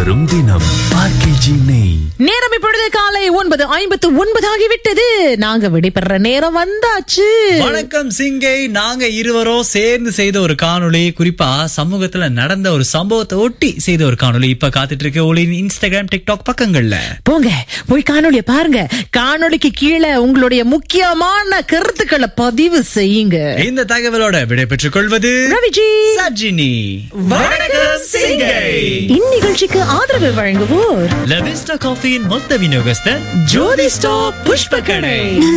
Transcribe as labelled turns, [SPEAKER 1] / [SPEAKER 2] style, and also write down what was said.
[SPEAKER 1] வரும் தினம் ஆர்கேஜி நெய்
[SPEAKER 2] நேரம் இப்பொழுது காலை ஒன்பது ஐம்பத்து ஒன்பது ஆகிவிட்டது நாங்க விடைபெற நேரம் வந்தாச்சு
[SPEAKER 3] வணக்கம் சிங்கை நாங்க இருவரும் சேர்ந்து செய்த ஒரு காணொளி குறிப்பா சமூகத்துல நடந்த ஒரு சம்பவத்தை ஒட்டி செய்த ஒரு காணொளி இப்ப காத்துட்டு இருக்கு ஒளியின் இன்ஸ்டாகிராம் டிக்டாக் பக்கங்கள்ல
[SPEAKER 2] போங்க போய் காணொளிய பாருங்க காணொளிக்கு கீழே உங்களுடைய முக்கியமான கருத்துக்களை பதிவு செய்யுங்க
[SPEAKER 3] இந்த தகவலோட விடை பெற்றுக் கொள்வது
[SPEAKER 2] ரவிஜி
[SPEAKER 3] சஜினி வணக்கம் சிங்கை
[SPEAKER 2] இந்நிகழ்ச்சிக்கு ஆதரவு வழங்குவோர்
[SPEAKER 3] லவிஸ்டா காஃபியின் மொத்த விநியோகஸ்தர் ஜோதி ஸ்டாப் புஷ்ப கடை